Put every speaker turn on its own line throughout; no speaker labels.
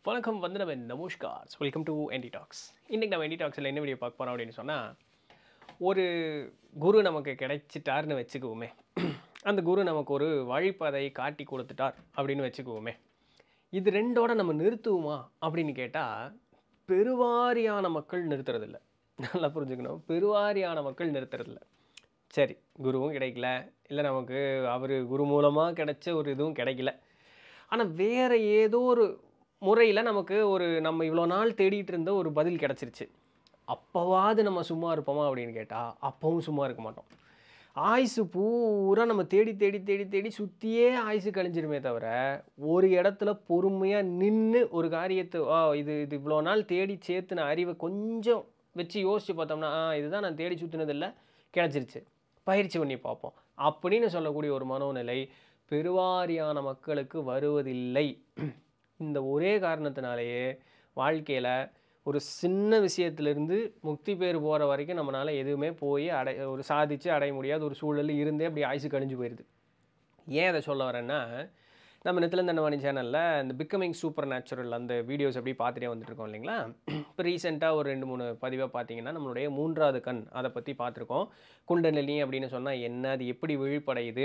வணக்கம் வந்தனவன் நமஸ்கார் வெல்கம் டு என்டி டாக்ஸ் இன்றைக்கி நம்ம என்டி டாக்ஸில் என்ன வீடியோ பார்க்க போகிறோம் அப்படின்னு சொன்னால் ஒரு குரு நமக்கு கிடைச்சிட்டார்னு வச்சுக்குவோமே அந்த குரு நமக்கு ஒரு வழிபாதை காட்டி கொடுத்துட்டார் அப்படின்னு வச்சுக்குவோமே இது ரெண்டோட நம்ம நிறுத்துவோமா அப்படின்னு கேட்டால் பெருவாரியான மக்கள் நிறுத்துறதில்ல நல்லா புரிஞ்சுக்கணும் பெருவாரியான மக்கள் நிறுத்துறதில்ல சரி குருவும் கிடைக்கல இல்லை நமக்கு அவர் குரு மூலமாக கிடைச்ச ஒரு இதுவும் கிடைக்கல ஆனால் வேறு ஏதோ ஒரு முறையில் நமக்கு ஒரு நம்ம இவ்வளோ நாள் தேடிட்டு இருந்த ஒரு பதில் கிடச்சிருச்சு அப்போவாது நம்ம சும்மா இருப்போமா அப்படின்னு கேட்டால் அப்பவும் சும்மா இருக்க மாட்டோம் ஆயுசு பூரா நம்ம தேடி தேடி தேடி தேடி சுற்றியே ஆயுசு கழிஞ்சிருமே தவிர ஒரு இடத்துல பொறுமையாக நின்று ஒரு காரியத்தை ஆ இது இது இவ்வளோ நாள் தேடி சேர்த்துன அறிவை கொஞ்சம் வச்சு யோசித்து பார்த்தோம்னா ஆ இதுதான் நான் தேடி சுற்றினதில்லை கிடச்சிருச்சு பயிற்சி பண்ணி பார்ப்போம் அப்படின்னு சொல்லக்கூடிய ஒரு மனோநிலை பெருவாரியான மக்களுக்கு வருவதில்லை இந்த ஒரே காரணத்தினாலேயே வாழ்க்கையில் ஒரு சின்ன விஷயத்திலிருந்து முக்தி பேர் போகிற வரைக்கும் நம்மளால் எதுவுமே போய் அடை ஒரு சாதித்து அடைய முடியாத ஒரு சூழல் இருந்தே அப்படி ஆயுசு கழிஞ்சு போயிடுது ஏன் அதை சொல்ல வரேன்னா நம்ம நித்திலந்தண்டவாணி சேனலில் இந்த பிக்கமிங் சூப்பர் நேச்சுரல் அந்த வீடியோஸ் அப்படி பார்த்துட்டே வந்துட்டுருக்கோம் இல்லைங்களா இப்போ ரீசெண்டாக ஒரு ரெண்டு மூணு பதிவாக பார்த்தீங்கன்னா நம்மளுடைய மூன்றாவது கண் அதை பற்றி பார்த்துருக்கோம் குண்டநெல்லி அப்படின்னு சொன்னால் என்ன அது எப்படி விழிப்படையுது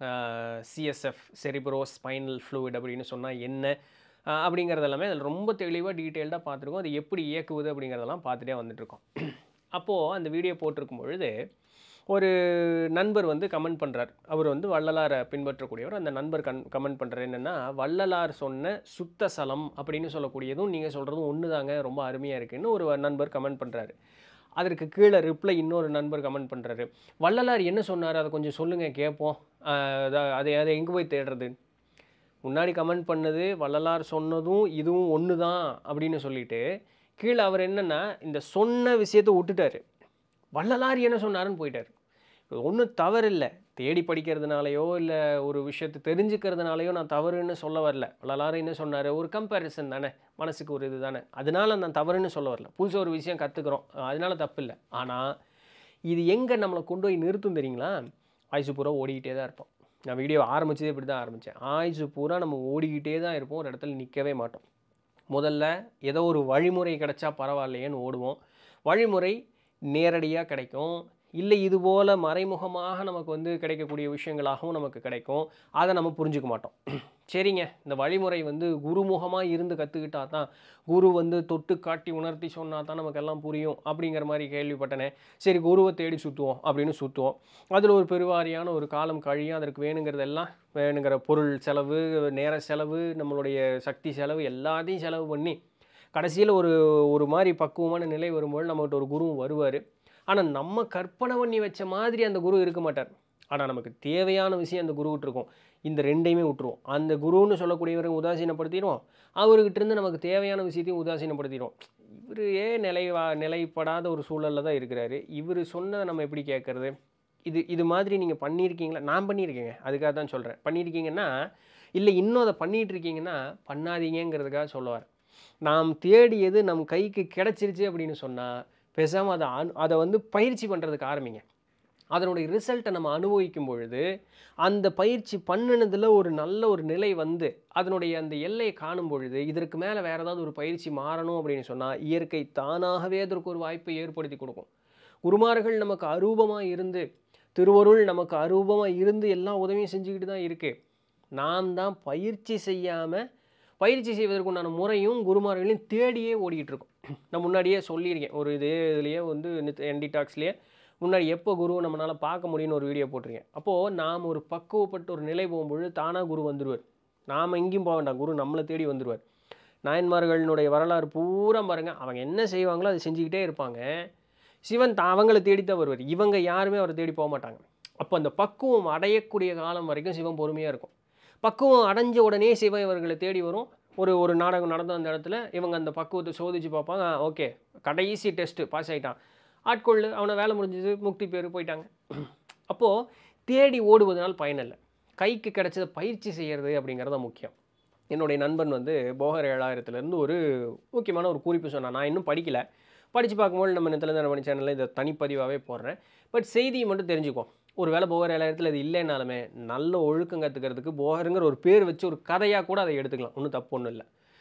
சிஎஸ்எஃப் செரிப்ரோ ஸ்பைனல் ஃப்ளூயிட் அப்படின்னு சொன்னால் என்ன ஆஹ் அப்படிங்கிறது எல்லாமே அதில் ரொம்ப தெளிவாக டீட்டெயில்டாக பார்த்துருக்கோம் அது எப்படி இயக்குவது அப்படிங்கிறதெல்லாம் பார்த்துட்டே வந்துட்டுருக்கோம் அப்போது அந்த வீடியோ போட்டிருக்கும் பொழுது ஒரு நண்பர் வந்து கமெண்ட் பண்ணுறார் அவர் வந்து வள்ளலாரை பின்பற்றக்கூடியவர் அந்த நண்பர் கன் கமெண்ட் பண்ணுறாரு என்னென்னா வள்ளலார் சொன்ன சுத்த சலம் அப்படின்னு சொல்லக்கூடியதும் நீங்கள் சொல்கிறதும் ஒன்று தாங்க ரொம்ப அருமையாக இருக்குன்னு ஒரு நண்பர் கமெண்ட் பண்ணுறாரு அதற்கு கீழே ரிப்ளை இன்னொரு நண்பர் கமெண்ட் பண்ணுறாரு வள்ளலார் என்ன சொன்னார் அதை கொஞ்சம் சொல்லுங்கள் கேட்போம் ஆஹ் அத- அதை அதை எங்கே போய் தேடுறது முன்னாடி கமெண்ட் பண்ணது வள்ளலார் சொன்னதும் இதுவும் ஒன்று தான் அப்படின்னு சொல்லிட்டு கீழே அவர் என்னென்னா இந்த சொன்ன விஷயத்தை விட்டுட்டாரு வள்ளலார் என்ன சொன்னாருன்னு போயிட்டார் ஒன்றும் தவறு இல்லை தேடி படிக்கிறதுனாலையோ இல்லை ஒரு விஷயத்தை தெரிஞ்சுக்கிறதுனாலையோ நான் தவறுன்னு சொல்ல வரல வள்ளலார் என்ன சொன்னார் ஒரு கம்பேரிசன் தானே மனசுக்கு ஒரு இது தானே அதனால நான் தவறுன்னு சொல்ல வரல புதுசாக ஒரு விஷயம் கற்றுக்குறோம் அதனால தப்பு இல்லை ஆனால் இது எங்கே நம்மளை கொண்டு போய் நிறுத்தும் தெரியுங்களா ஆயுசு பூரா ஓடிக்கிட்டே தான் இருப்போம் நான் வீடியோ ஆரம்பிச்சதே இப்படி தான் ஆரம்பித்தேன் ஆயுசு பூரா நம்ம ஓடிக்கிட்டே தான் இருப்போம் ஒரு இடத்துல நிற்கவே மாட்டோம் முதல்ல ஏதோ ஒரு வழிமுறை கிடைச்சா பரவாயில்லையேன்னு ஓடுவோம் வழிமுறை நேரடியாக கிடைக்கும் இல்லை இது போல் மறைமுகமாக நமக்கு வந்து கிடைக்கக்கூடிய விஷயங்களாகவும் நமக்கு கிடைக்கும் அதை நம்ம புரிஞ்சுக்க மாட்டோம் சரிங்க இந்த வழிமுறை வந்து குருமுகமாக இருந்து கற்றுக்கிட்டா தான் குரு வந்து தொட்டு காட்டி உணர்த்தி சொன்னா தான் நமக்கு எல்லாம் புரியும் அப்படிங்கிற மாதிரி கேள்விப்பட்டனே சரி குருவை தேடி சுற்றுவோம் அப்படின்னு சுற்றுவோம் அதில் ஒரு பெருவாரியான ஒரு காலம் கழியும் அதற்கு வேணுங்கிறதெல்லாம் வேணுங்கிற பொருள் செலவு நேர செலவு நம்மளுடைய சக்தி செலவு எல்லாத்தையும் செலவு பண்ணி கடைசியில் ஒரு ஒரு மாதிரி பக்குவமான நிலை வரும்போது நம்மகிட்ட ஒரு குருவும் வருவார் ஆனால் நம்ம கற்பனை பண்ணி வச்ச மாதிரி அந்த குரு இருக்க மாட்டார் ஆனால் நமக்கு தேவையான விஷயம் அந்த குருவிட்டு இருக்கும் இந்த ரெண்டையுமே விட்டுருவோம் அந்த குருன்னு சொல்லக்கூடியவரை உதாசீனப்படுத்திடுவோம் அவர்கிட்ட இருந்து நமக்கு தேவையான விஷயத்தையும் உதாசீனப்படுத்திடுவோம் இவர் ஏன் நிலைவா நிலைப்படாத ஒரு சூழலில் தான் இருக்கிறாரு இவர் சொன்னதை நம்ம எப்படி கேட்குறது இது இது மாதிரி நீங்கள் பண்ணியிருக்கீங்களா நான் பண்ணியிருக்கேங்க அதுக்காக தான் சொல்கிறேன் பண்ணியிருக்கீங்கன்னா இல்லை இன்னும் அதை பண்ணிட்டு இருக்கீங்கன்னா பண்ணாதீங்கங்கிறதுக்காக சொல்லுவார் நாம் தேடியது நம் கைக்கு கிடைச்சிருச்சு அப்படின்னு சொன்னால் பேசாமல் அதை அனு அதை வந்து பயிற்சி பண்ணுறதுக்கு ஆரம்பிங்க அதனுடைய ரிசல்ட்டை நம்ம அனுபவிக்கும் பொழுது அந்த பயிற்சி பண்ணினதில் ஒரு நல்ல ஒரு நிலை வந்து அதனுடைய அந்த எல்லையை காணும் பொழுது இதற்கு மேலே வேறு ஏதாவது ஒரு பயிற்சி மாறணும் அப்படின்னு சொன்னால் இயற்கை தானாகவே அதற்கு ஒரு வாய்ப்பை ஏற்படுத்தி கொடுக்கும் குருமார்கள் நமக்கு அரூபமாக இருந்து திருவருள் நமக்கு அரூபமாக இருந்து எல்லா உதவியும் செஞ்சுக்கிட்டு தான் இருக்குது நாம் தான் பயிற்சி செய்யாமல் பயிற்சி செய்வதற்குண்டான முறையும் குருமார்களையும் தேடியே ஓடிக்கிட்டு இருக்கோம் நான் முன்னாடியே சொல்லியிருக்கேன் ஒரு இது இதுலேயே வந்து என்டி டாக்ஸ்லேயே முன்னாடி எப்போ குருவை நம்மளால் பார்க்க முடியும்னு ஒரு வீடியோ போட்டிருக்கேன் அப்போது நாம் ஒரு பக்குவப்பட்ட ஒரு நிலை போகும்பொழுது தானாக குரு வந்துடுவார் நாம் எங்கேயும் போக வேண்டாம் குரு நம்மளை தேடி வந்துடுவார் நாயன்மார்களினுடைய வரலாறு பூரா பாருங்க அவங்க என்ன செய்வாங்களோ அதை செஞ்சுக்கிட்டே இருப்பாங்க சிவன் தான் அவங்கள தேடித்தான் வருவார் இவங்க யாருமே அவரை தேடி போக மாட்டாங்க அப்போ அந்த பக்குவம் அடையக்கூடிய காலம் வரைக்கும் சிவன் பொறுமையாக இருக்கும் பக்குவம் அடைஞ்ச உடனே சிவன் இவர்களை தேடி வரும் ஒரு ஒரு நாடகம் நடந்த அந்த இடத்துல இவங்க அந்த பக்குவத்தை சோதிச்சு பார்ப்பாங்க ஓகே கடைசி டெஸ்ட்டு பாஸ் ஆகிட்டான் ஆட்கொள்ளு அவனை வேலை முடிஞ்சது முக்தி பேர் போயிட்டாங்க அப்போது தேடி ஓடுவதனால் பயனில்லை கைக்கு கிடைச்சதை பயிற்சி செய்கிறது அப்படிங்கிறது தான் முக்கியம் என்னுடைய நண்பன் வந்து போகர் ஏழாயிரத்துலேருந்து ஒரு முக்கியமான ஒரு குறிப்பு சொன்னான் நான் இன்னும் படிக்கல படித்து பார்க்கும்போது நம்ம நித்திலந்தன மணி சேனலில் இதை தனிப்பதிவாகவே போடுறேன் பட் செய்தியை மட்டும் தெரிஞ்சுக்கோ ஒரு வேளை போகர் ஏழாயிரத்தில் இது இல்லைனாலுமே நல்ல ஒழுக்கம் கற்றுக்கிறதுக்கு போகருங்கிற ஒரு பேர் வச்சு ஒரு கதையாக கூட அதை எடுத்துக்கலாம் ஒன்றும் தப்பு ஒன்றும் இல்லை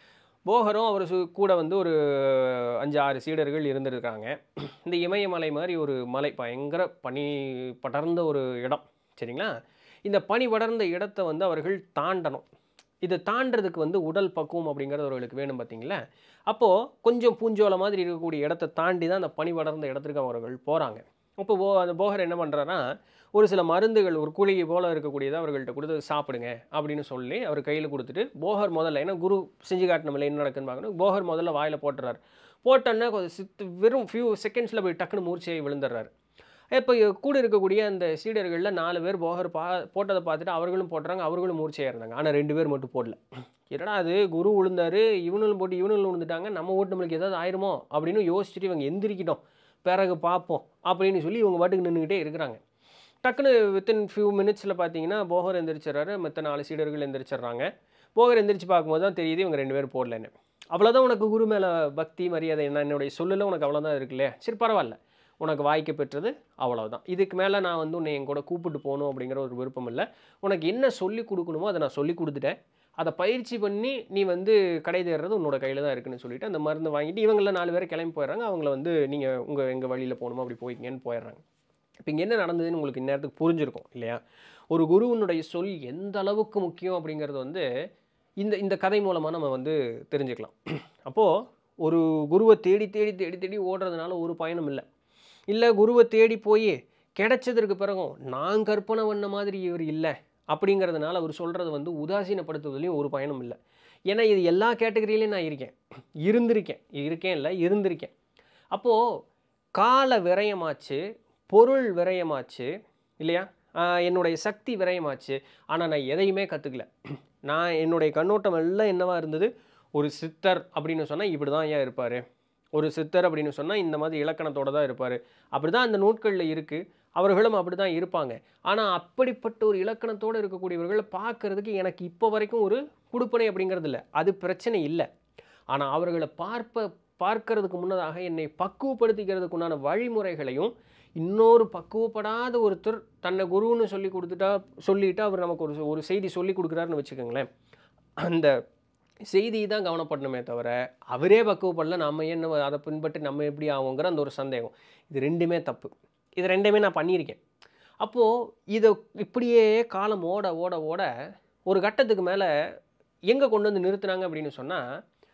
போகரும் அவர் சு கூட வந்து ஒரு அஞ்சு ஆறு சீடர்கள் இருந்திருக்காங்க இந்த இமயமலை மாதிரி ஒரு மலை பயங்கர பனி படர்ந்த ஒரு இடம் சரிங்களா இந்த பனி படர்ந்த இடத்த வந்து அவர்கள் தாண்டணும் இதை தாண்டறதுக்கு வந்து உடல் பக்குவம் அப்படிங்கிறது அவர்களுக்கு வேணும் பார்த்தீங்களா அப்போது கொஞ்சம் பூஞ்சோலை மாதிரி இருக்கக்கூடிய இடத்த தாண்டி தான் அந்த பனி படர்ந்த இடத்துக்கு அவர்கள் போகிறாங்க அப்போ போ அந்த போகர் என்ன பண்ணுறாருன்னா ஒரு சில மருந்துகள் ஒரு குளிகை போல் இருக்கக்கூடியதை அவர்கள்ட்ட கொடுத்து சாப்பிடுங்க அப்படின்னு சொல்லி அவர் கையில் கொடுத்துட்டு போகர் முதல்ல ஏன்னா குரு செஞ்சு காட்டினமில்ல என்ன நடக்குன்னு பார்க்கணும் போகர் முதல்ல வாயில் போட்டுறாரு போட்டோன்னே கொஞ்சம் சித்து வெறும் ஃபியூ செகண்ட்ஸில் போய் டக்குன்னு மூர்ச்சையை விழுந்துடுறாரு இப்போ கூட இருக்கக்கூடிய அந்த சீடர்களில் நாலு பேர் போகர் பா போட்டதை பார்த்துட்டு அவர்களும் போட்டுறாங்க அவர்களும் மூர்ச்சையாக இருந்தாங்க ஆனால் ரெண்டு பேர் மட்டும் போடல என்னடா அது குரு விழுந்தாரு இவனும் போட்டு இவனும் விழுந்துட்டாங்க நம்ம ஓட்டு நம்மளுக்கு ஏதாவது ஆயிருமோ அப்படின்னு யோசிச்சுட்டு இவங்க எந்திரிக்கிட்டோம் பிறகு பார்ப்போம் அப்படின்னு சொல்லி இவங்க பாட்டுக்கு நின்றுக்கிட்டே இருக்கிறாங்க டக்குன்னு வித்தின் ஃபியூ மினிட்ஸில் பார்த்தீங்கன்னா போகர் எந்திரிச்சிடறாரு மற்ற நாலு சீடர்கள் எந்திரிச்சிடுறாங்க போகர் எந்திரிச்சு பார்க்கும்போது தான் தெரியுது இவங்க ரெண்டு பேரும் போடலன்னு அவ்வளோதான் உனக்கு குரு மேலே பக்தி மரியாதை என்ன என்னுடைய சொல்லில் உனக்கு அவ்வளோதான் இருக்குல்லையே சரி பரவாயில்ல உனக்கு வாய்க்க பெற்றது அவ்வளோதான் இதுக்கு மேலே நான் வந்து உன்னை என் கூட கூப்பிட்டு போகணும் அப்படிங்கிற ஒரு விருப்பம் இல்லை உனக்கு என்ன சொல்லி கொடுக்கணுமோ அதை நான் சொல்லி கொடுத்துட்டேன் அதை பயிற்சி பண்ணி நீ வந்து கடை தேடுறது உன்னோட கையில் தான் இருக்குன்னு சொல்லிட்டு அந்த மருந்து வாங்கிட்டு இவங்கள நாலு பேர் கிளம்பி போயிடுறாங்க அவங்கள வந்து நீங்கள் உங்கள் எங்கள் வழியில் போகணுமோ அப்படி போய்க்கங்கன்னு போயிடுறாங்க இப்போ இங்கே என்ன நடந்ததுன்னு உங்களுக்கு இந்நேரத்துக்கு புரிஞ்சிருக்கும் இல்லையா ஒரு குருவினுடைய சொல் எந்த அளவுக்கு முக்கியம் அப்படிங்கிறது வந்து இந்த இந்த கதை மூலமாக நம்ம வந்து தெரிஞ்சுக்கலாம் அப்போது ஒரு குருவை தேடி தேடி தேடி தேடி ஓடுறதுனால ஒரு பயனும் இல்லை இல்லை குருவை தேடி போய் கிடைச்சதற்கு பிறகும் நான் கற்பனை பண்ண மாதிரி இவர் இல்லை அப்படிங்கிறதுனால அவர் சொல்கிறது வந்து உதாசீனப்படுத்துவதுலேயும் ஒரு பயனும் இல்லை ஏன்னா இது எல்லா கேட்டகரியிலையும் நான் இருக்கேன் இருந்திருக்கேன் இருக்கேன் இல்லை இருந்திருக்கேன் அப்போது கால விரயமாச்சு பொருள் விரயமாச்சு இல்லையா ஆஹ் என்னுடைய சக்தி விரயமாச்சு ஆனால் நான் எதையுமே கற்றுக்கல நான் என்னுடைய கண்ணோட்டம் எல்லாம் என்னவா இருந்தது ஒரு சித்தர் அப்படின்னு சொன்னால் இப்படி தான் ஏன் இருப்பார் ஒரு சித்தர் அப்படின்னு சொன்னால் இந்த மாதிரி இலக்கணத்தோட தான் இருப்பார் அப்படி தான் அந்த நூட்களில் இருக்குது அவர்களும் அப்படி தான் இருப்பாங்க ஆனால் அப்படிப்பட்ட ஒரு இலக்கணத்தோடு இருக்கக்கூடியவர்களை பார்க்கறதுக்கு எனக்கு இப்போ வரைக்கும் ஒரு குடுப்பனை அப்படிங்கிறது இல்லை அது பிரச்சனை இல்லை ஆனால் அவர்களை பார்ப்ப பார்க்கறதுக்கு முன்னதாக என்னை பக்குவப்படுத்திக்கிறதுக்கு உண்டான வழிமுறைகளையும் இன்னொரு பக்குவப்படாத ஒருத்தர் தன்னை குருன்னு சொல்லி கொடுத்துட்டா சொல்லிட்டு அவர் நமக்கு ஒரு ஒரு செய்தி சொல்லி கொடுக்குறாருன்னு வச்சுக்கோங்களேன் அந்த செய்தி தான் கவனப்படணுமே தவிர அவரே பக்குவப்படல நம்ம என்ன அதை பின்பற்றி நம்ம எப்படி ஆகுங்கிற அந்த ஒரு சந்தேகம் இது ரெண்டுமே தப்பு இது ரெண்டுமே நான் பண்ணியிருக்கேன் அப்போது இதை இப்படியே காலம் ஓட ஓட ஓட ஒரு கட்டத்துக்கு மேலே எங்கே கொண்டு வந்து நிறுத்துனாங்க அப்படின்னு சொன்னால்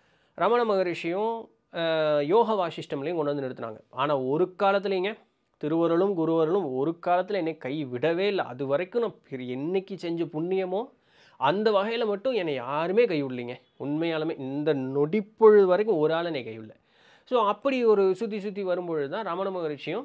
ரமண மகரிஷியும் அஹ், யோக வாசிஷ்டம்லையும் கொண்டு வந்து நிறுத்துனாங்க ஆனால் ஒரு காலத்துலேங்க திருவருளும் குருவருளும் ஒரு காலத்தில் என்னை கை விடவே இல்லை அது வரைக்கும் நான் பெரிய என்னைக்கு செஞ்ச புண்ணியமோ அந்த வகையில் மட்டும் என்னை யாருமே கை விடலைங்க உண்மையாலுமே இந்த நொடிப்பொழுது வரைக்கும் ஒரு ஆள் என்னை கை விடல ஸோ அப்படி ஒரு சுற்றி சுற்றி வரும்பொழுது தான் ரமண மகரிஷியும்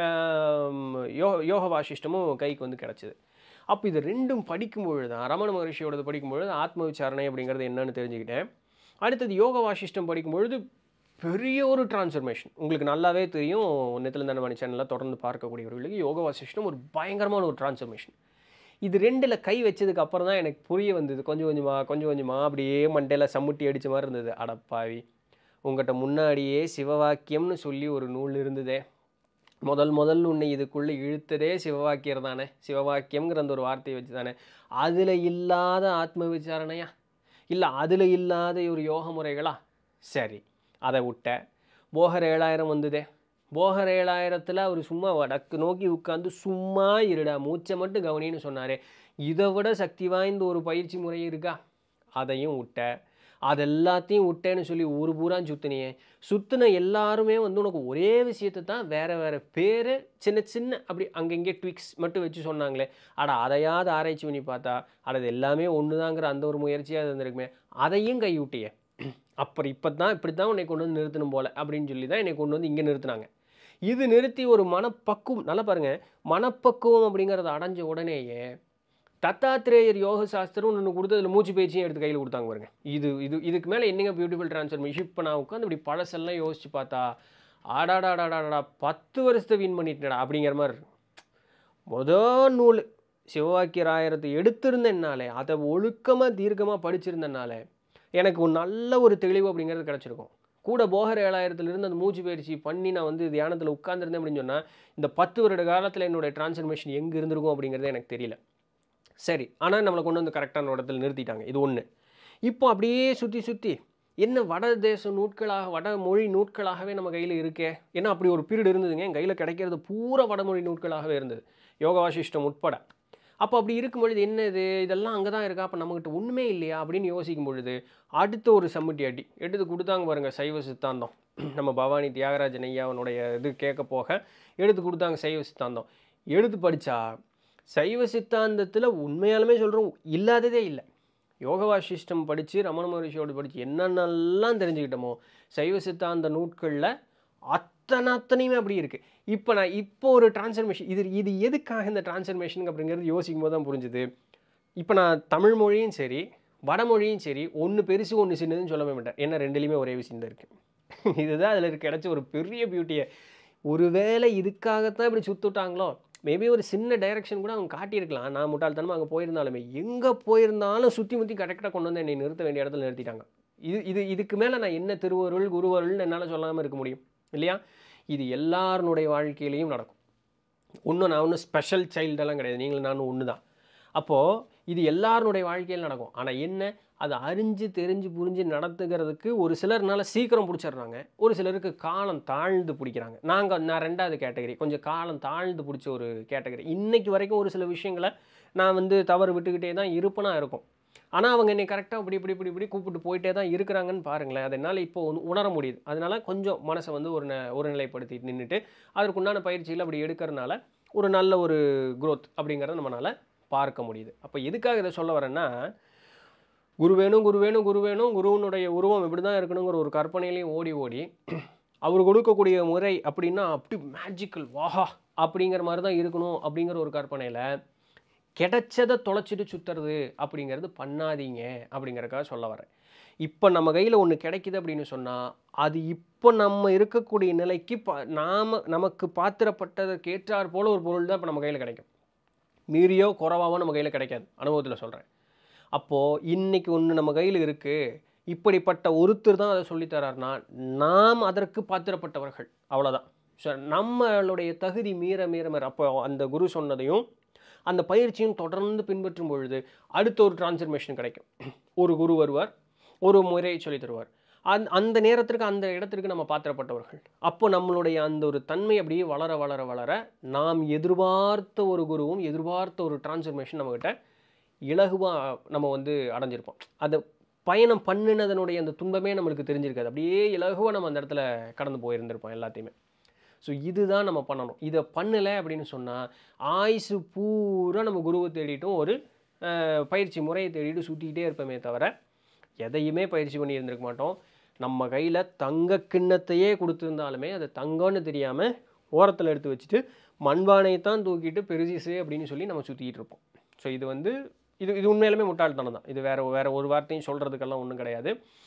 ஆம், யோ யோக வாசிஷ்டமும் கைக்கு வந்து கிடச்சிது அப்போ இது ரெண்டும் படிக்கும்பொழுது தான் ரமண மகரிஷியோடது படிக்கும்பொழுது ஆத்ம விசாரணை அப்படிங்கிறது என்னன்னு தெரிஞ்சுக்கிட்டேன் அடுத்தது யோக வாசிஷ்டம் படிக்கும்பொழுது பெரிய ஒரு டிரான்ஸ்ஃபர்மேஷன் உங்களுக்கு நல்லாவே தெரியும் நித்திலந்தன மணி சேனலில் தொடர்ந்து பார்க்கக்கூடியவர்களுக்கு யோக வாசிஷ்டம் ஒரு பயங்கரமான ஒரு டிரான்ஸ்ஃபர்மேஷன் இது ரெண்டில் கை வச்சதுக்கு அப்புறம் தான் எனக்கு புரிய வந்தது கொஞ்சம் கொஞ்சமாக கொஞ்சம் கொஞ்சமாக அப்படியே மண்டையில் சம்முட்டி அடித்த மாதிரி இருந்தது அடப்பாவி உங்கள்கிட்ட முன்னாடியே சிவவாக்கியம்னு சொல்லி ஒரு நூல் இருந்ததே முதல் முதல் உன்னை இதுக்குள்ளே இழுத்ததே சிவவாக்கியர் தானே சிவவாக்கியம்ங்கிற அந்த ஒரு வார்த்தையை வச்சு தானே அதில் இல்லாத ஆத்ம விசாரணையா இல்லை அதில் இல்லாத ஒரு யோக முறைகளா சரி அதை விட்ட போகர் ஏழாயிரம் வந்ததே போகர் ஏழாயிரத்தில் அவர் சும்மா வடக்கு நோக்கி உட்காந்து சும்மா இருடா மூச்சை மட்டும் கவனின்னு சொன்னாரே இதை விட சக்தி வாய்ந்த ஒரு பயிற்சி முறை இருக்கா அதையும் விட்ட அது எல்லாத்தையும் விட்டேன்னு சொல்லி ஒரு பூரா சுத்தினியே சுத்தின எல்லாருமே வந்து உனக்கு ஒரே விஷயத்தை தான் வேற வேற பேர் சின்ன சின்ன அப்படி அங்கங்கே ட்விக்ஸ் மட்டும் வச்சு சொன்னாங்களே அட அதையாவது ஆராய்ச்சி பண்ணி பார்த்தா அட இது எல்லாமே ஒன்று தாங்கிற அந்த ஒரு முயற்சியாக இருந்திருக்குமே அதையும் கை விட்டியே அப்புறம் இப்போ தான் இப்படி தான் உன்னை கொண்டு வந்து நிறுத்தணும் போல அப்படின்னு சொல்லி தான் என்னை கொண்டு வந்து இங்கே நிறுத்துனாங்க இது நிறுத்தி ஒரு மனப்பக்குவம் நல்லா பாருங்க மனப்பக்குவம் அப்படிங்கிறத அடைஞ்ச உடனேயே தத்தாத்திரேயர் யோக சாஸ்திரம் ஒன்று கொடுத்து அதில் மூச்சு பயிற்சியும் எடுத்து கையில் கொடுத்தாங்க பாருங்க இது இது இதுக்கு மேலே என்னங்க பியூட்டிஃபுல் ட்ரான்ஸ்ஃபர்மேஷன் இப்போ நான் உட்காந்து இப்படி பழசெல்லாம் யோசிச்சு பார்த்தா ஆடாடாடாடாடா பத்து வருஷத்தை வின் பண்ணிட்டேடா அப்படிங்கிற மாதிரி இருக்கு. மொதல் நூல் சிவவாக்கியர் ஆயிரத்தை எடுத்திருந்தேன்னாலே அதை ஒழுக்கமாக தீர்க்கமாக படிச்சிருந்தனாலே எனக்கு ஒரு நல்ல ஒரு தெளிவு அப்படிங்கிறது கிடச்சிருக்கும் கூட போகர் ஏழாயிரத்துலேருந்து அந்த மூச்சு பயிற்சி பண்ணி நான் வந்து தியானத்தில் உட்கார்ந்திருந்தேன் அப்படின்னு சொன்னால் இந்த பத்து வருட காலத்தில் என்னுடைய டிரான்ஸ்ஃபர்மேஷன் எங்கே இருந்திருக்கும் அப்படிங்கிறது எனக்கு தெரியல சரி ஆனால் நம்மளை கொண்டு வந்து கரெக்டான இடத்துல நிறுத்திட்டாங்க இது ஒன்று இப்போ அப்படியே சுற்றி சுற்றி என்ன வட தேச நூட்களாக வட மொழி நூட்களாகவே நம்ம கையில் இருக்கே ஏன்னா அப்படி ஒரு பீரியட் இருந்ததுங்க என் கையில் கிடைக்கிறது பூரா வடமொழி நூட்களாகவே இருந்தது யோக வாசிஷ்டம் உட்பட அப்போ அப்படி இருக்கும் பொழுது என்ன இது இதெல்லாம் அங்கே தான் இருக்கா அப்போ நம்மகிட்ட ஒன்றுமே இல்லையா அப்படின்னு யோசிக்கும் பொழுது அடுத்த ஒரு சம்முட்டி அடி எடுத்து கொடுத்தாங்க பாருங்க சைவ சித்தாந்தம் நம்ம பவானி தியாகராஜன் ஐயாவனுடைய இது கேட்க போக எடுத்து கொடுத்தாங்க சைவ சித்தாந்தம் எடுத்து படித்தா சைவ சித்தாந்தத்தில் உண்மையாலுமே சொல்கிறோம் இல்லாததே இல்லை யோக வாசிஷ்டம் படித்து ரமண மகரிஷியோடு படித்து என்னென்னலாம் தெரிஞ்சுக்கிட்டோமோ சைவ சித்தாந்த நூட்களில் அத்தனை அத்தனையுமே அப்படி இருக்குது இப்போ நான் இப்போ ஒரு டிரான்ஸ்ஃபர்மேஷன் இது இது எதுக்காக இந்த டிரான்ஸ்ஃபர்மேஷன் அப்படிங்கிறது யோசிக்கும் போது தான் புரிஞ்சுது இப்போ நான் தமிழ் மொழியும் சரி வடமொழியும் சரி ஒன்று பெருசு ஒன்று சின்னதுன்னு சொல்லவே மாட்டேன் ஏன்னா ரெண்டுலேயுமே ஒரே விஷயம் தான் இருக்குது இதுதான் அதில் கிடைச்ச ஒரு பெரிய பியூட்டியை ஒருவேளை இதுக்காகத்தான் இப்படி சுத்துட்டாங்களோ மேபி ஒரு சின்ன டைரக்ஷன் கூட அவங்க காட்டியிருக்கலாம் நான் முட்டாள்தனமாக அங்கே போயிருந்தாலுமே எங்கே போயிருந்தாலும் சுற்றி முற்றி கரெக்டாக கொண்டு வந்து என்னை நிறுத்த வேண்டிய இடத்துல நிறுத்திட்டாங்க இது இது இதுக்கு மேலே நான் என்ன திருவருள் குருவருள்னு என்னால் சொல்லாமல் இருக்க முடியும் இல்லையா இது எல்லாருனுடைய வாழ்க்கையிலையும் நடக்கும் ஒன்றும் நான் ஒன்றும் ஸ்பெஷல் சைல்டெல்லாம் கிடையாது நீங்களும் நானும் ஒன்று தான் அப்போது இது எல்லாருடைய வாழ்க்கையில் நடக்கும் ஆனால் என்ன அதை அறிஞ்சு தெரிஞ்சு புரிஞ்சு நடத்துகிறதுக்கு ஒரு சிலர்னால சீக்கிரம் பிடிச்சிடுறாங்க ஒரு சிலருக்கு காலம் தாழ்ந்து பிடிக்கிறாங்க நாங்கள் நான் ரெண்டாவது கேட்டகரி கொஞ்சம் காலம் தாழ்ந்து பிடிச்ச ஒரு கேட்டகரி இன்னைக்கு வரைக்கும் ஒரு சில விஷயங்களை நான் வந்து தவறு விட்டுக்கிட்டே தான் இருப்பனா இருக்கும் ஆனால் அவங்க என்னை கரெக்டாக இப்படி இப்படி இப்படி இப்படி கூப்பிட்டு போயிட்டே தான் இருக்கிறாங்கன்னு பாருங்களேன் அதனால் இப்போ உண- உணர முடியுது அதனால கொஞ்சம் மனசை வந்து ஒரு ந ஒரு நிலைப்படுத்திட்டு நின்றுட்டு அதற்குண்டான பயிற்சியில் அப்படி எடுக்கிறனால ஒரு நல்ல ஒரு growth அப்படிங்கிறத நம்மளால் பார்க்க முடியுது அப்போ எதுக்காக இதை சொல்ல வரேன்னா குரு வேணும் குரு வேணும் குரு வேணும் குருவனுடைய உருவம் இப்படி தான் இருக்கணுங்கிற ஒரு கற்பனையிலையும் ஓடி ஓடி அவர் கொடுக்கக்கூடிய முறை அப்படின்னா அப்படி மேஜிக்கல் வாஹா அப்படிங்கிற மாதிரி தான் இருக்கணும் அப்படிங்கிற ஒரு கற்பனையில் கிடைச்சதை தொலைச்சிட்டு சுற்றுறது அப்படிங்கிறது பண்ணாதீங்க அப்படிங்கிறக்காக சொல்ல வரேன் இப்போ நம்ம கையில் ஒன்று கிடைக்குது அப்படின்னு சொன்னால் அது இப்போ நம்ம இருக்கக்கூடிய நிலைக்கு ப நாம நமக்கு பாத்திரப்பட்டதற்கு ஏற்றாற் போல ஒரு பொருள் தான் இப்போ நம்ம கையில் கிடைக்கும் மீறியோ குறைவாவோ நம்ம கையில் கிடைக்காது அனுபவத்தில் சொல்கிறேன் அப்போது இன்னைக்கு ஒன்று நம்ம கையில் இருக்குது இப்படிப்பட்ட ஒருத்தர் தான் அதை சொல்லித் தரார்னா நாம் அதற்கு பாத்திரப்பட்டவர்கள் அவ்வளோதான் ஸோ நம்மளுடைய தகுதி மீற மீற மீற அப்போ அந்த குரு சொன்னதையும் அந்த பயிற்சியும் தொடர்ந்து பின்பற்றும் பொழுது அடுத்த ஒரு டிரான்ஸ்ஃபர்மேஷன் கிடைக்கும் ஒரு குரு வருவார் ஒரு முறையை சொல்லித் தருவார் அந் அந்த நேரத்திற்கு அந்த இடத்திற்கு நம்ம பாத்திரப்பட்டவர்கள் அப்போ நம்மளுடைய அந்த ஒரு தன்மை அப்படியே வளர வளர வளர நாம் எதிர்பார்த்த ஒரு குருவும் எதிர்பார்த்த ஒரு டிரான்ஸ்ஃபர்மேஷன் நம்மக்கிட்ட இலகுவாக நம்ம வந்து அடைஞ்சிருப்போம் அதை பயணம் பண்ணினதனுடைய அந்த துன்பமே நம்மளுக்கு தெரிஞ்சிருக்காது அப்படியே இலகுவாக நம்ம அந்த இடத்துல கடந்து போயிருந்திருப்போம் எல்லாத்தையுமே ஸோ இதுதான் நம்ம பண்ணணும் இதை பண்ணலை அப்படின்னு சொன்னால் ஆயுசு பூரா நம்ம குருவை தேடிட்டும் ஒரு அஹ், பயிற்சி முறையை தேடிட்டு சுற்றிக்கிட்டே இருப்போமே தவிர எதையுமே பயிற்சி பண்ணி இருந்திருக்க மாட்டோம் நம்ம கையில் தங்க கிண்ணத்தையே கொடுத்துருந்தாலுமே அது தங்கம்னு தெரியாமல் ஓரத்தில் எடுத்து வச்சுட்டு மண்பானையை தான் தூக்கிட்டு பெருசிசு அப்படின்னு சொல்லி நம்ம சுற்றிக்கிட்டு இருப்போம் ஸோ இது வந்து இது இது உண்மையிலுமே முட்டாள்தனம் தான் இது வேற வேற ஒரு வார்த்தையும் சொல்கிறதுக்கெல்லாம் ஒன்றும் கிடையாது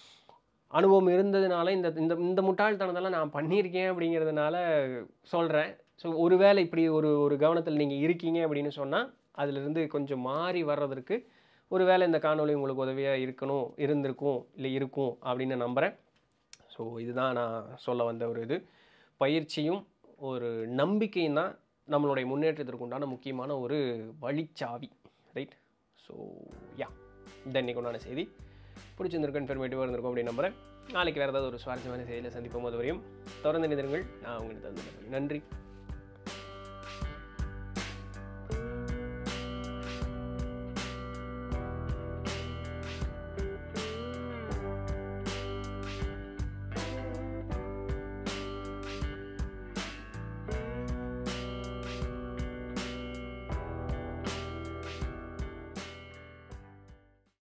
அனுபவம் இருந்ததுனால இந்த இந்த இந்த முட்டாள்தனத்தெல்லாம் நான் பண்ணியிருக்கேன் அப்படிங்கிறதுனால சொல்கிறேன் ஸோ ஒருவேளை இப்படி ஒரு ஒரு கவனத்தில் நீங்கள் இருக்கீங்க அப்படின்னு சொன்னால் அதிலிருந்து கொஞ்சம் மாறி வர்றதற்கு ஒருவேளை இந்த காணொளி உங்களுக்கு உதவியாக இருக்கணும் இருந்திருக்கும் இல்லை இருக்கும் அப்படின்னு நம்புகிறேன் ஸோ இதுதான் நான் சொல்ல வந்த ஒரு இது பயிற்சியும் ஒரு நம்பிக்கையும் தான் நம்மளுடைய முன்னேற்றத்திற்கு உண்டான முக்கியமான ஒரு வழிச்சாவி ரைட் ஸோ யா இதான் இன்னைக்கு உண்டான செய்தி பிடிச்சிருந்திருக்கும் இன்ஃபர்மேட்டிவாக இருந்திருக்கும் அப்படின்னு நம்புறேன் நாளைக்கு வேறு ஏதாவது ஒரு சுவாரஸ்யமான செய்தியில் சந்திப்போம் அது வரையும் தொடர்ந்து நிதிருங்கள் நான் உங்களுக்கு தந்து நன்றி